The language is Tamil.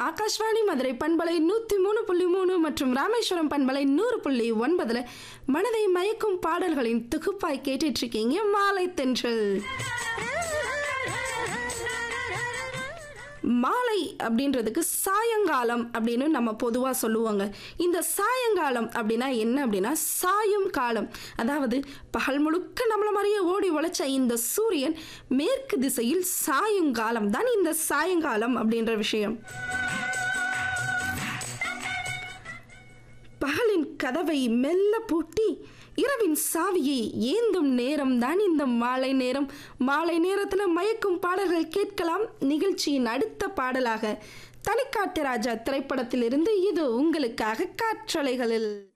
ஆகாஷ்வாணி மதுரை பண்பலை நூற்றி மூணு புள்ளி மூணு மற்றும் ராமேஸ்வரம் பண்பலை நூறு புள்ளி ஒன்பதுல மனதை மயக்கும் பாடல்களின் தொகுப்பாய் கேட்டுட்டு இருக்கீங்க மாலை தென்றல் மாலை அப்படின்றதுக்கு சாயங்காலம் அப்படின்னு நம்ம பொதுவாக சொல்லுவாங்க இந்த சாயங்காலம் அப்படின்னா என்ன அப்படின்னா சாயும் காலம் அதாவது பகல் முழுக்க நம்மள மாதிரியே ஓடி உழைச்ச இந்த சூரியன் மேற்கு திசையில் சாயும் காலம் தான் இந்த சாயங்காலம் அப்படின்ற விஷயம் பகலின் கதவை மெல்ல பூட்டி இரவின் சாவியை ஏந்தும் நேரம் தான் இந்த மாலை நேரம் மாலை நேரத்தில் மயக்கும் பாடல்கள் கேட்கலாம் நிகழ்ச்சியின் அடுத்த பாடலாக தனிக்காட்டு ராஜா திரைப்படத்திலிருந்து இது உங்களுக்காக காற்றலைகளில்